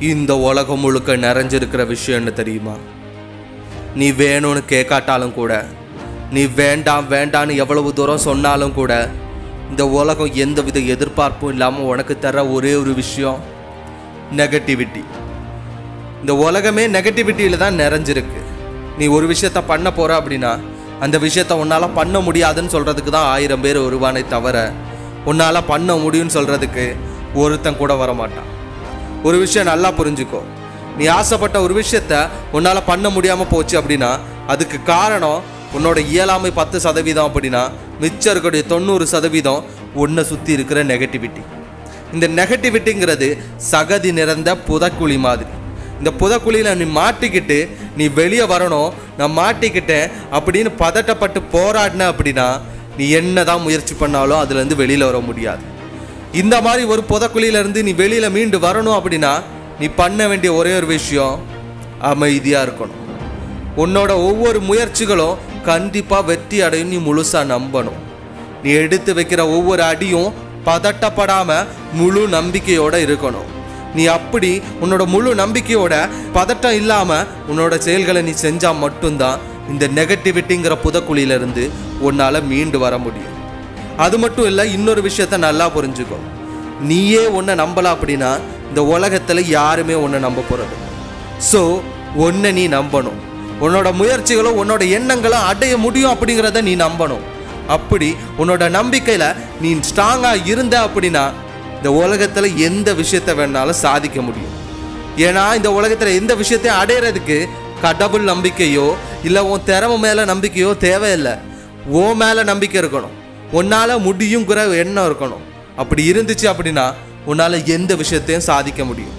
இந்த உலகம் முழுக்க நிறைஞ்சிருக்கிற விஷயம்னு தெரியுமா நீ வேணும்னு கேட்காட்டாலும் கூட நீ வேண்டாம் வேண்டான்னு எவ்வளவு தூரம் சொன்னாலும் கூட இந்த உலகம் எந்தவித எதிர்பார்ப்பும் இல்லாமல் உனக்கு தர ஒரே ஒரு விஷயம் நெகட்டிவிட்டி இந்த உலகமே நெகட்டிவிட்டியில் தான் நிறைஞ்சிருக்கு நீ ஒரு விஷயத்த பண்ண போற அப்படின்னா அந்த விஷயத்த உன்னால் பண்ண முடியாதுன்னு சொல்கிறதுக்கு தான் ஆயிரம் பேர் வருவானே தவிர உன்னால் பண்ண முடியும்னு சொல்கிறதுக்கு ஒருத்தன் கூட வர மாட்டான் ஒரு விஷயம் நல்லா புரிஞ்சுக்கோ நீ ஆசைப்பட்ட ஒரு விஷயத்த உன்னால் பண்ண முடியாமல் போச்சு அப்படின்னா அதுக்கு காரணம் உன்னோட இயலாமை பத்து சதவீதம் அப்படின்னா மிச்சம் இருக்கக்கூடிய தொண்ணூறு சதவீதம் உன்னை சுற்றி இருக்கிற நெகட்டிவிட்டி இந்த நெகட்டிவிட்டிங்கிறது சகதி நிறைந்த புதக்குழி மாதிரி இந்த புதக்குழியில் நீ மாட்டிக்கிட்டு நீ வெளியே வரணும் நான் மாட்டிக்கிட்டேன் அப்படின்னு பதட்டப்பட்டு போராடின அப்படின்னா நீ என்னதான் முயற்சி பண்ணாலும் அதுலேருந்து வெளியில் வர முடியாது இந்த மாதிரி ஒரு புதக்குழியிலேருந்து நீ வெளியில் மீண்டு வரணும் அப்படின்னா நீ பண்ண வேண்டிய ஒரே ஒரு விஷயம் அமைதியாக இருக்கணும் உன்னோட ஒவ்வொரு முயற்சிகளும் கண்டிப்பாக வெற்றி அடையும் நீ முழுசாக நம்பணும் நீ எடுத்து வைக்கிற ஒவ்வொரு அடியும் பதட்டப்படாம முழு நம்பிக்கையோட இருக்கணும் நீ அப்படி உன்னோட முழு நம்பிக்கையோட பதட்டம் இல்லாம உன்னோட செயல்களை நீ செஞ்சா மட்டும்தான் இந்த நெகட்டிவிட்டிங்கிற புதக்குழியிலிருந்து உன்னால மீண்டு வர முடியும் அது மட்டும் இல்லை இன்னொரு விஷயத்த நல்லா புரிஞ்சுக்கோ நீயே உன்னை நம்பல அப்படின்னா இந்த உலகத்துல யாருமே உன்னை நம்ப போறது ஸோ உன்னை நீ நம்பணும் உன்னோட முயற்சிகளும் உன்னோட எண்ணங்களும் அடைய முடியும் அப்படிங்கிறத நீ நம்பணும் அப்படி உன்னோட நம்பிக்கையில நீ ஸ்ட்ராங்கா இருந்த அப்படின்னா இந்த உலகத்துல எந்த விஷயத்த வேணாலும் சாதிக்க முடியும் ஏன்னா இந்த உலகத்துல எந்த விஷயத்தையும் அடையிறதுக்கு கடவுள் நம்பிக்கையோ இல்லை உன் திறமை மேல நம்பிக்கையோ தேவையில்லை உன் மேல நம்பிக்கை இருக்கணும் உன்னால முடியுங்கிற எண்ணம் இருக்கணும் அப்படி இருந்துச்சு அப்படின்னா உன்னால எந்த விஷயத்தையும் சாதிக்க முடியும்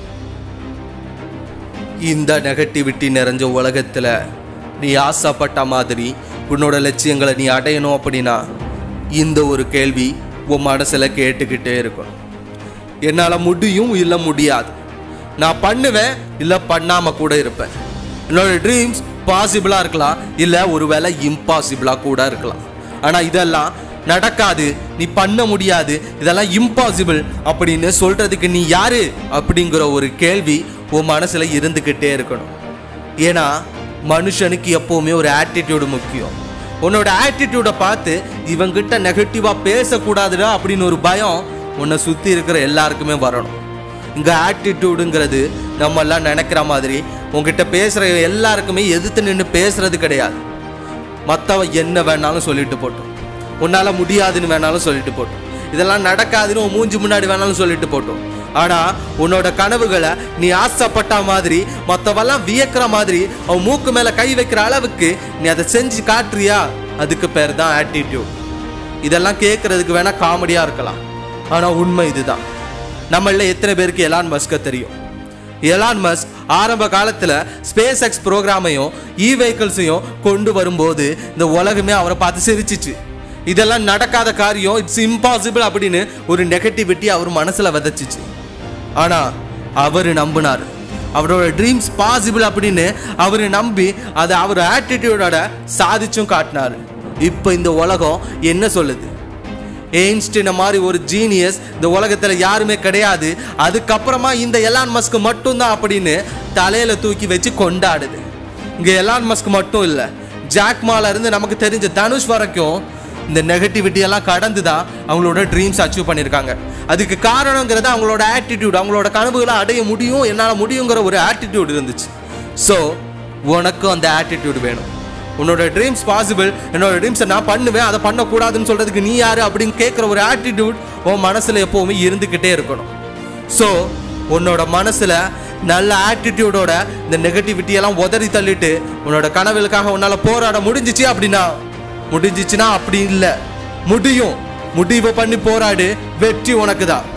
இந்த நெகட்டிவிட்டி நிறைஞ்ச உலகத்துல நீ ஆசைப்பட்ட மாதிரி உன்னோட லட்சியங்களை நீ அடையணும் அப்படின்னா இந்த ஒரு கேள்வி உன் மனசுல கேட்டுக்கிட்டே இருக்கணும் என்னால் முடியும் இல்லை முடியாது நான் பண்ணுவேன் இல்லை பண்ணாம கூட இருப்பேன் என்னோட ட்ரீம்ஸ் பாசிபிளாக இருக்கலாம் இல்லை ஒருவேளை இம்பாசிபிளாக கூட இருக்கலாம் ஆனால் இதெல்லாம் நடக்காது நீ பண்ண முடியாது இதெல்லாம் இம்பாசிபிள் அப்படின்னு சொல்றதுக்கு நீ யாரு அப்படிங்கிற ஒரு கேள்வி உன் மனசுல இருந்துக்கிட்டே இருக்கணும் ஏன்னா மனுஷனுக்கு எப்பவுமே ஒரு ஆட்டிடியூடு முக்கியம் உன்னோட ஆட்டிடியூடை பார்த்து இவங்கிட்ட நெகட்டிவாக பேசக்கூடாதுடா அப்படின்னு ஒரு பயம் உன்னை சுற்றி இருக்கிற எல்லாருக்குமே வரணும் இங்கே ஆட்டிடியூடுங்கிறது நம்ம எல்லாம் நினைக்கிற மாதிரி உங்ககிட்ட பேசுகிற எல்லாருக்குமே எதிர்த்து நின்று பேசுறது கிடையாது மற்றவன் என்ன வேணாலும் சொல்லிட்டு போட்டோம் உன்னால் முடியாதுன்னு வேணாலும் சொல்லிட்டு போட்டோம் இதெல்லாம் நடக்காதுன்னு உன் மூஞ்சி முன்னாடி வேணாலும் சொல்லிட்டு போட்டோம் ஆனா உன்னோட கனவுகளை நீ ஆசைப்பட்ட மாதிரி மற்றவெல்லாம் வியக்கிற மாதிரி அவன் மூக்கு மேல கை வைக்கிற அளவுக்கு நீ அதை செஞ்சு காட்டுறியா அதுக்கு பேர் தான் ஆட்டிடியூட் இதெல்லாம் கேட்கறதுக்கு வேணா காமெடியா இருக்கலாம் ஆனா உண்மை இதுதான் நம்மள எத்தனை பேருக்கு எலான் மஸ்க தெரியும் எலான் மஸ்க் ஆரம்ப காலத்துல ஸ்பேஸ் எக்ஸ் ப்ரோக்ராமையும் இ வெஹிக்கிள்ஸையும் கொண்டு வரும்போது இந்த உலகமே அவரை பார்த்து சிரிச்சிச்சு இதெல்லாம் நடக்காத காரியம் இட்ஸ் இம்பாசிபிள் அப்படின்னு ஒரு நெகட்டிவிட்டி அவர் மனசுல விதைச்சிச்சு ஆனா அவர் நம்பினார் அவரோட ட்ரீம்ஸ் பாசிபிள் அப்படின்னு அவர் நம்பி அதை அவர் ஆட்டிடியூடோட சாதிச்சும் காட்டினாரு இப்போ இந்த உலகம் என்ன சொல்லுது எயின்ஸ்டின மாதிரி ஒரு ஜீனியஸ் இந்த உலகத்தில் யாருமே கிடையாது அதுக்கப்புறமா இந்த எலான் மஸ்க் மட்டும்தான் அப்படின்னு தலையில தூக்கி வச்சு கொண்டாடுது இங்க எலான் மஸ்க் மட்டும் இல்லை ஜாக்மால இருந்து நமக்கு தெரிஞ்ச தனுஷ் வரைக்கும் இந்த நெகட்டிவிட்டி எல்லாம் கடந்து தான் அவங்களோட ட்ரீம்ஸ் அச்சீவ் பண்ணியிருக்காங்க அதுக்கு காரணங்கிறது அவங்களோட ஆட்டிடியூட் அவங்களோட கனவுகளை அடைய முடியும் என்னால் முடியுங்கிற ஒரு ஆட்டிடியூட் இருந்துச்சு ஸோ உனக்கும் அந்த ஆட்டிடியூட் வேணும் உன்னோட ட்ரீம்ஸ் பாசிபிள் என்னோட ட்ரீம்ஸை நான் பண்ணுவேன் அதை பண்ணக்கூடாதுன்னு சொல்றதுக்கு நீ யாரு அப்படின்னு கேட்குற ஒரு ஆட்டிடியூட் உன் மனசுல எப்பவுமே இருந்துக்கிட்டே இருக்கணும் ஸோ உன்னோட மனசுல நல்ல ஆட்டிடியூடோட இந்த நெகட்டிவிட்டி எல்லாம் உதறி தள்ளிட்டு உன்னோட கனவுகளுக்காக உன்னால போராட முடிஞ்சிச்சு அப்படின்னா முடிஞ்சிச்சுன்னா அப்படி இல்லை முடியும் முடிவை பண்ணி போராடு வெற்றி உனக்கு தான்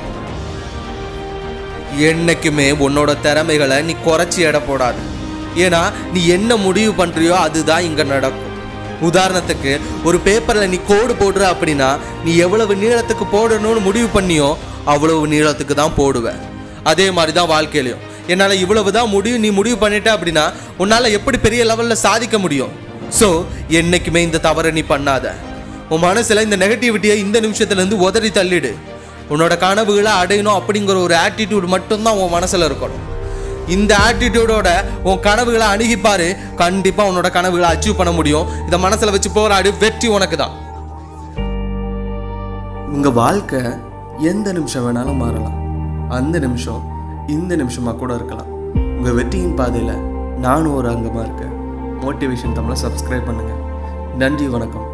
என்னைக்குமே உன்னோட திறமைகளை நீ குறைச்சி எடை போடாது ஏன்னா நீ என்ன முடிவு பண்றியோ அதுதான் இங்க நடக்கும் உதாரணத்துக்கு ஒரு பேப்பர்ல நீ கோடு போடுற அப்படின்னா நீ எவ்வளவு நீளத்துக்கு போடணும்னு முடிவு பண்ணியோ அவ்வளவு நீளத்துக்கு தான் போடுவ அதே மாதிரி தான் வாழ்க்கையிலையும் என்னால் இவ்வளவு தான் முடியும் நீ முடிவு பண்ணிட்ட அப்படின்னா உன்னால் எப்படி பெரிய லெவலில் சாதிக்க முடியும் ஸோ என்னைக்குமே இந்த தவறை நீ பண்ணாத உன் மனசுல இந்த நெகட்டிவிட்டியை இந்த நிமிஷத்துல இருந்து உதறி தள்ளிடு உன்னோட கனவுகளை அடையணும் அப்படிங்கிற ஒரு ஆட்டிடியூட் மட்டும்தான் உன் மனசுல இருக்கணும் இந்த ஆட்டிடியூடோட உன் கனவுகளை அணுகிப்பாரு கண்டிப்பா உன்னோட கனவுகளை அச்சீவ் பண்ண முடியும் இதை மனசுல வச்சு போராடு வெற்றி உனக்கு தான் உங்க வாழ்க்கை எந்த நிமிஷம் வேணாலும் மாறலாம் அந்த நிமிஷம் இந்த நிமிஷமா கூட இருக்கலாம் உங்க வெற்றியின் பாதையில நானும் ஒரு அங்கமா இருக்கேன் மோட்டிவேஷன் தமிழை சப்ஸ்கிரைப் பண்ணுங்க நன்றி வணக்கம்